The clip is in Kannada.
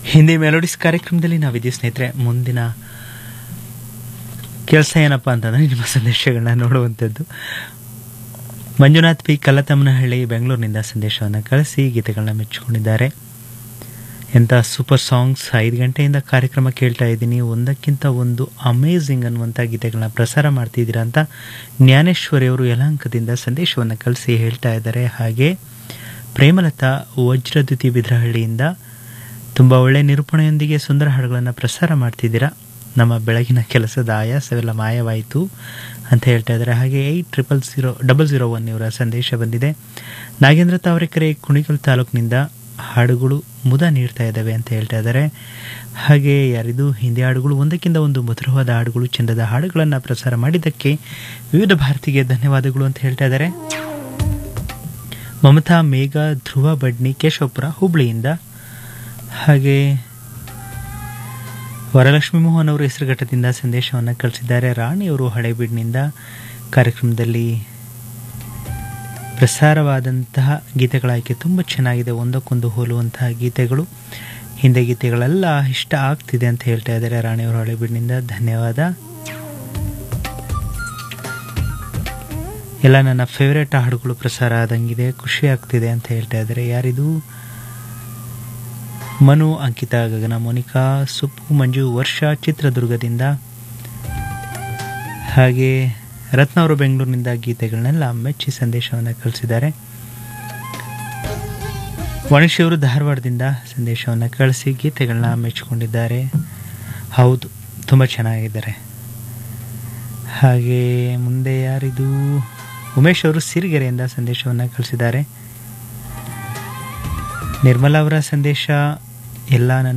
ಹಿಂದಿ ಮೆಲೋಡಿಸ್ ಕಾರ್ಯಕ್ರಮದಲ್ಲಿ ನಾವಿದ್ದೀವಿ ಸ್ನೇಹಿತರೆ ಮುಂದಿನ ಕೆಲಸ ಏನಪ್ಪ ಅಂತಂದರೆ ನಿಮ್ಮ ಸಂದೇಶಗಳನ್ನ ನೋಡುವಂಥದ್ದು ಮಂಜುನಾಥ್ ಪಿ ಕಲ್ಲತಮ್ಮನಹಳ್ಳಿ ಬೆಂಗಳೂರಿನಿಂದ ಸಂದೇಶವನ್ನು ಕಳಿಸಿ ಗೀತೆಗಳನ್ನ ಮೆಚ್ಚಿಕೊಂಡಿದ್ದಾರೆ ಎಂಥ ಸೂಪರ್ ಸಾಂಗ್ಸ್ ಐದು ಗಂಟೆಯಿಂದ ಕಾರ್ಯಕ್ರಮ ಕೇಳ್ತಾ ಇದ್ದೀನಿ ಒಂದಕ್ಕಿಂತ ಒಂದು ಅಮೇಝಿಂಗ್ ಅನ್ನುವಂಥ ಗೀತೆಗಳನ್ನ ಪ್ರಸಾರ ಮಾಡ್ತಿದ್ದೀರಾ ಅಂತ ಜ್ಞಾನೇಶ್ವರಿ ಅವರು ಯಲಾಂಕದಿಂದ ಸಂದೇಶವನ್ನು ಕಳಿಸಿ ಹೇಳ್ತಾ ಇದ್ದಾರೆ ಹಾಗೆ ಪ್ರೇಮಲತಾ ವಜ್ರದ್ಯುತಿ ಬಿದ್ರಹಳ್ಳಿಯಿಂದ ತುಂಬ ಒಳ್ಳೆಯ ನಿರೂಪಣೆಯೊಂದಿಗೆ ಸುಂದರ ಹಾಡುಗಳನ್ನು ಪ್ರಸಾರ ಮಾಡ್ತಿದ್ದೀರಾ ನಮ್ಮ ಬೆಳಗಿನ ಕೆಲಸದ ಆಯಾಸವೆಲ್ಲ ಮಾಯವಾಯಿತು ಅಂತ ಹೇಳ್ತಾ ಇದ್ದಾರೆ ಹಾಗೆ eight triple zero double zero one ಇವರ ಸಂದೇಶ ಬಂದಿದೆ ನಾಗೇಂದ್ರ ತಾವರೆಕೆರೆ ಕುಣಿಗಲ್ ತಾಲೂಕಿನಿಂದ ಹಾಡುಗಳು ಮುದ ನೀಡ್ತಾ ಇದ್ದಾವೆ ಅಂತ ಹೇಳ್ತಾ ಇದ್ದಾರೆ ಹಾಗೆ ಯಾರಿದು ಹಿಂದಿ ಹಾಡುಗಳು ಒಂದಕ್ಕಿಂತ ಒಂದು ಮಧುರವಾದ ಹಾಡುಗಳು ಚಂದದ ಹಾಡುಗಳನ್ನು ಪ್ರಸಾರ ಮಾಡಿದ್ದಕ್ಕೆ ವಿವಿಧ ಭಾರತಿಗೆ ಧನ್ಯವಾದಗಳು ಅಂತ ಹೇಳ್ತಾ ಇದ್ದಾರೆ ಮಮತಾ ಮೇಘ ಧ್ರುವ ಬಡ್ನಿ ಕೇಶವಪುರ ಹುಬ್ಳಿಯಿಂದ ಹಾಗೆ ವರಲಕ್ಷ್ಮಿ ಮೋಹನ್ ಅವರು ಹೆಸರುಘಟ್ಟದಿಂದ ಸಂದೇಶವನ್ನು ಕಳಿಸಿದ್ದಾರೆ ರಾಣಿಯವರು ಹಳೇಬೀಡಿನಿಂದ ಕಾರ್ಯಕ್ರಮದಲ್ಲಿ ಪ್ರಸಾರವಾದಂತಹ ಗೀತೆಗಳ ಆಯ್ಕೆ ತುಂಬ ಚೆನ್ನಾಗಿದೆ ಒಂದಕ್ಕೊಂದು ಹೋಲುವಂತಹ ಗೀತೆಗಳು ಹಿಂದೆ ಗೀತೆಗಳೆಲ್ಲ ಇಷ್ಟ ಆಗ್ತಿದೆ ಅಂತ ಹೇಳ್ತಾ ಇದ್ದಾರೆ ರಾಣಿಯವರು ಹಳೇಬೀಡಿನಿಂದ ಧನ್ಯವಾದ ಎಲ್ಲ ನನ್ನ ಫೇವ್ರೆಟ್ ಹಾಡುಗಳು ಪ್ರಸಾರ ಆದಂಗಿದೆ ಖುಷಿ ಆಗ್ತಿದೆ ಅಂತ ಹೇಳ್ತಾ ಇದ್ದಾರೆ ಯಾರಿದು ಮನು ಅಂಕಿತಾ ಗಗನ ಮೋನಿಕಾ ಸುಪ್ಪು ಮಂಜು ವರ್ಷ ಚಿತ್ರದುರ್ಗದಿಂದ ಹಾಗೆ ರತ್ನ ಅವರು ಬೆಂಗಳೂರಿನಿಂದ ಗೀತೆಗಳನ್ನೆಲ್ಲ ಮೆಚ್ಚಿ ಸಂದೇಶವನ್ನು ಕಳಿಸಿದ್ದಾರೆ ವಣಿಶಿ ಅವರು ಧಾರವಾಡದಿಂದ ಸಂದೇಶವನ್ನು ಕಳಿಸಿ ಗೀತೆಗಳನ್ನ ಮೆಚ್ಚಿಕೊಂಡಿದ್ದಾರೆ ಹೌದು ತುಂಬ ಚೆನ್ನಾಗಿದ್ದಾರೆ ಹಾಗೆ ಮುಂದೆ ಯಾರಿದು ಉಮೇಶ್ ಅವರು ಸಿರಿಗೆರೆಯಿಂದ ಸಂದೇಶವನ್ನು ಕಳಿಸಿದ್ದಾರೆ ನಿರ್ಮಲಾ ಅವರ ಸಂದೇಶ ಎಲ್ಲ ನನ್ನ